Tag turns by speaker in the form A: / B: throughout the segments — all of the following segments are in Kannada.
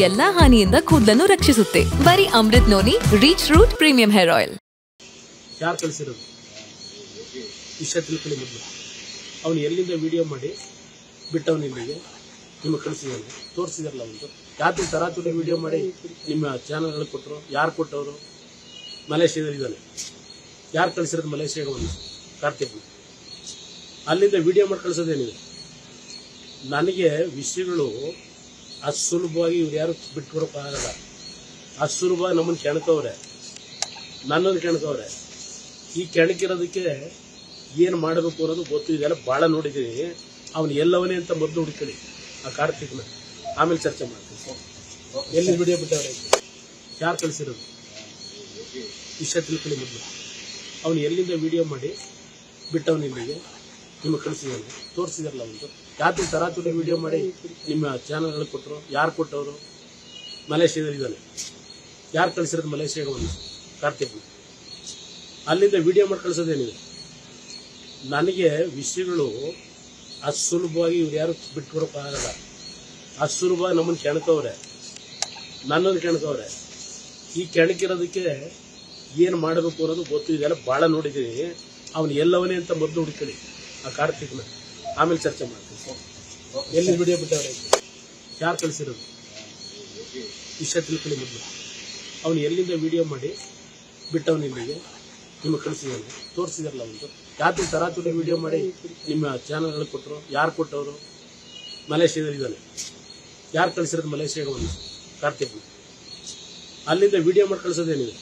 A: ಎಲ್ಲಾ ಹಾನಿಯಿಂದ ಕೂದಲನ್ನು ರಕ್ಷಿಸುತ್ತೆ ಬರೀ Amrut noni reach root premium hair oil
B: ಯಾರು ಕಳಿಸಿರೋದು ವಿಷಯ ತಿಳ್ಕೊಳ್ಳಿ ಮೊದಲು ಅವನು ಎಲ್ಲಿಂದ ವಿಡಿಯೋ ಮಾಡಿ ಬಿಟ್ಟವನು ಇಲ್ಲಿಗೆ ನಿಮಗೆ ಕಳಿಸಿದ್ದಾನೆ ತೋರಿಸಿದಾರಲ್ಲ ಒಂದು ಯಾತ್ರೆ ತರಾತುರಿ ವಿಡಿಯೋ ಮಾಡಿ ನಿಮ್ಮ ಚಾನಲ್ಗಳು ಕೊಟ್ಟರು ಯಾರು ಕೊಟ್ಟವರು ಮಲೇಷ್ಯಾದಲ್ಲಿ ಇದ್ದಾನೆ ಯಾರು ಕಳಿಸಿರೋದು ಮಲೇಷ್ಯಾಗೆ ಒಂದು ಕಾರ್ತಿಕ್ ಅಲ್ಲಿಂದ ವಿಡಿಯೋ ಮಾಡಿ ಕಳಿಸೋದೇನಿದೆ ನನಗೆ ವಿಷಯಗಳು ಅಷ್ಟು ಸುಲಭವಾಗಿ ಇವ್ರು ಯಾರು ಬಿಟ್ಕೊಡೋಕ್ಕಾಗಲ್ಲ ಅಷ್ಟು ಸುಲಭವಾಗಿ ನಮ್ಮನ್ನು ಕೆಣಕವ್ರೆ ನನ್ನನ್ನು ಕೆಣಕವ್ರೆ ಈ ಕೆಣಕಿರೋದಕ್ಕೆ ಏನು ಮಾಡಬೇಕು ಅನ್ನೋದು ಗೊತ್ತು ಇದೆಲ್ಲ ಭಾಳ ನೋಡಿದ್ದೀನಿ ಅವನು ಎಲ್ಲವನೇ ಅಂತ ಮೊದಲು ಹುಡುಕಲಿ ಆ ಕಾರ್ತಿಕ್ನ ಆಮೇಲೆ ಚರ್ಚೆ ಮಾಡ್ತೀನಿ ಎಲ್ಲಿ ವಿಡಿಯೋ ಬಿಟ್ಟವ್ರೆ ಯಾರು ಕಳಿಸಿರೋದು ವಿಷಯ ತಿಳ್ಕೊಳ್ಳಿ ಮೊದಲು ಅವನು ಎಲ್ಲಿಂದ ವಿಡಿಯೋ ಮಾಡಿ ಬಿಟ್ಟವನು ಇಲ್ಲಿಗೆ ನಿಮಗೆ ಕಳಿಸಿದ್ದಾನೆ ತೋರಿಸಿದಾರಲ್ಲ ಒಂದು ಯಾತ್ರೆ ತರಾತುರಿ ವಿಡಿಯೋ ಮಾಡಿ ನಿಮ್ಮ ಚಾನಲ್ಗಳು ಕೊಟ್ಟರು ಯಾರು ಕೊಟ್ಟವರು ಮಲೇಷ್ಯಾದಲ್ಲಿ ಇದ್ದಾನೆ ಯಾರು ಕಳಿಸಿರೋದು ಮಲೇಷ್ಯಾಗೆ ಒಂದು ಕಾರ್ತಿಕ್ ಅಲ್ಲಿಂದ ವಿಡಿಯೋ ಮಾಡಿ ಕಳಿಸೋದೇನಿದೆ ನನಗೆ ವಿಷಯಗಳು ಅಷ್ಟು ಸುಲಭವಾಗಿ ಇವ್ರು ಯಾರು ಬಿಟ್ಕೊಡೋಕ್ಕಾಗಲ್ಲ ಅಷ್ಟು ಸುಲಭವಾಗಿ ನಮ್ಮನ್ನು ಕೆಣಕವ್ರೆ ನನ್ನನ್ನು ಕೆಣಕವ್ರೆ ಈ ಕೆಣಕಿರೋದಕ್ಕೆ ಏನು ಮಾಡಬೇಕು ಅನ್ನೋದು ಗೊತ್ತು ಇದೆಲ್ಲ ಭಾಳ ನೋಡಿದ್ದೀನಿ ಅವನು ಎಲ್ಲವನೇ ಅಂತ ಮೊದಲು ಹುಡುಕಲಿ ಆ ಕಾರ್ತಿಕ್ನ ಆಮೇಲೆ ಚರ್ಚೆ ಮಾಡ್ತೀನಿ ಎಲ್ಲಿ ವಿಡಿಯೋ ಬಿಟ್ಟವ್ರೆ ಯಾರು ಕಳಿಸಿರೋದು ವಿಷಯ ತಿಳ್ಕೊಳ್ಳಿ ಮೊದಲು ಅವನು ಎಲ್ಲಿಂದ ವಿಡಿಯೋ ಮಾಡಿ ಬಿಟ್ಟವನು ಇಲ್ಲಿಗೆ ನಿಮಗೆ ಕಳಿಸಿದ್ದಾನೆ ತೋರಿಸಿದಾರಲ್ಲ ಒಂದು ಯಾತ್ರೆ ತರಾತುರಿ ವಿಡಿಯೋ ಮಾಡಿ ನಿಮ್ಮ ಚಾನಲ್ಗಳು ಕೊಟ್ಟರು ಯಾರು ಕೊಟ್ಟವರು ಮಲೇಷ್ಯಾದಲ್ಲಿ ಇದ್ದಾನೆ ಯಾರು ಕಳಿಸಿರೋದು ಮಲೇಷ್ಯಾಗೆ ಒಂದು ಕಾರ್ತಿಕ್ ಅಲ್ಲಿಂದ ವಿಡಿಯೋ ಮಾಡಿ ಕಳಿಸೋದೇನಿದೆ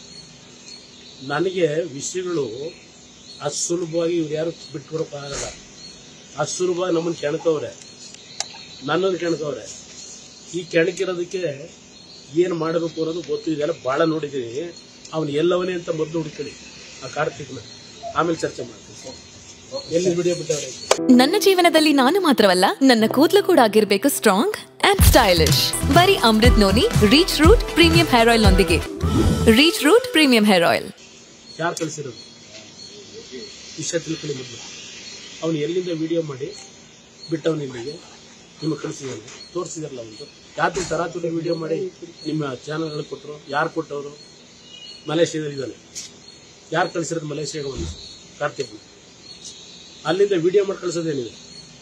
B: ನನಗೆ ವಿಷಯಗಳು ಅಷ್ಟು ಸುಲಭವಾಗಿ ಇವ್ರು ಯಾರು ಬಿಟ್ಕೊಡೋಕ್ಕಾಗಲ್ಲ ಅಷ್ಟು ಸುಲಭವಾಗಿ ನಮ್ಮನ್ನು ಕೆಣಕವ್ರೆ ನನ್ನನ್ನು ಕೆಣಕವ್ರೆ ಈ ಕೆಣಕಿರೋದಕ್ಕೆ ಏನು ಮಾಡಬೇಕು ಅನ್ನೋದು ಗೊತ್ತು ಇದೆಲ್ಲ ಭಾಳ ನೋಡಿದ್ದೀನಿ ಅವನು ಎಲ್ಲವನೇ ಅಂತ ಮೊದಲು ಹುಡುಕಲಿ ಆ ಕಾರ್ತಿಕ್ನ ಆಮೇಲೆ ಚರ್ಚೆ ಮಾಡ್ತೀನಿ ಎಲ್ಲಿ ವಿಡಿಯೋ ಬಿಟ್ಟವ್ರೆ
A: ನನ್ನ ಜೀವನದಲ್ಲಿ ನಾನು ಮಾತ್ರವಲ್ಲ ನನ್ನ ಕೂದಲು ಕೂಡ ಆಗಿರ್ಬೇಕು ಸ್ಟ್ರಾಂಗ್ ಅಂಡ್ ಸ್ಟೈಲಿಶ್ ಬರೀ Amrut noni reach root premium hair oil ನೊಂದಿಗೆ reach root premium hair oil
B: ಯಾರು ಕಳಿಸಿರೋದು ವಿಷಯ ತಿಳ್ಕೊಳ್ಳಿ ಮೊದಲು ಅವನು ಎಲ್ಲಿಂದ ವಿಡಿಯೋ ಮಾಡಿ ಬಿಟ್ಟವನು ಇಲ್ಲಿಗೆ ನಿಮಗೆ ಕಳಿಸಿದ್ದಾನೆ ತೋರಿಸಿದಾರಲ್ಲ ಒಂದು ಯಾತ್ರೆ ತರಾತುರಿ ವಿಡಿಯೋ ಮಾಡಿ ನಿಮ್ಮ ಚಾನಲ್ಗಳು ಕೊಟ್ಟರು ಯಾರು ಕೊಟ್ಟವರು ಮಲೇಷ್ಯಾದಲ್ಲಿ ಇದ್ದಾನೆ ಯಾರು ಕಳಿಸಿರೋದು ಮಲೇಷ್ಯಾಗೆ ಒಂದು ಕಾರ್ತಿಕ್ ಅಲ್ಲಿಂದ ವಿಡಿಯೋ ಮಾಡಿ ಕಳಿಸೋದೇನಿದೆ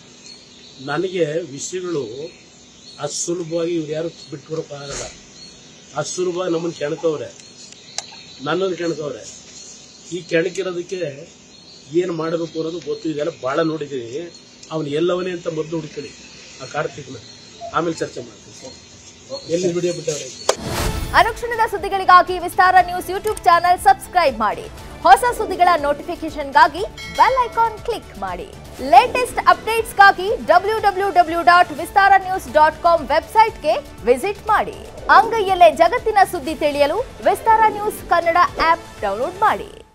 B: ನನಗೆ ವಿಷಯಗಳು ಅಷ್ಟು ಸುಲಭವಾಗಿ ಇವ್ರು ಯಾರು ಬಿಟ್ಕೊಡೋಕ್ಕಾಗಲ್ಲ ಅಷ್ಟು ಸುಲಭವಾಗಿ ನಮ್ಮನ್ನು ಕೆಣಕವ್ರೆ ನನ್ನನ್ನು ಕೆಣಕವ್ರೆ ಈ ಕೆಣಕಿರೋದಕ್ಕೆ ಏನು ಮಾಡಬೇಕು ಅನ್ನೋದು ಗೊತ್ತು ಇದೆಲ್ಲ ಭಾಳ ನೋಡಿದ್ದೀನಿ ಅವನು ಎಲ್ಲವನೇ ಅಂತ ಮೊದಲು ಹುಡುಕಲಿ ಆ ಕಾರ್ತಿಕ್ನ ಆಮೇಲೆ ಚರ್ಚೆ ಮಾಡ್ತೀನಿ ಎಲ್ಲಿ ವಿಡಿಯೋ ಬಿಟ್ಟವ್ರೆ
C: ಅನುಕ್ಷಣದ ಸುದ್ದಿಗಳಿಗಾಗಿ Vistara news YouTube channel subscribe ಮಾಡಿ ಹೊಸ ಸುದ್ದಿಗಳ ನೋಟಿಫಿಕೇಶನ್ಗಾಗಿ ಬೆಲ್ ಐಕಾನ್ ಕ್ಲಿಕ್ ಮಾಡಿ ಲೇಟೆಸ್ಟ್ ಅಪ್ಡೇಟ್ಸ್ಗಾಗಿ W W W dot Vistara news dot com ವೆಬ್ಸೈಟ್ಗೆ ವಿಸಿಟ್ ಮಾಡಿ ಅಂಗೈಯಲ್ಲೇ ಜಗತ್ತಿನ ಸುದ್ದಿ ತಿಳಿಯಲು Vistara news Kannada app download ಮಾಡಿ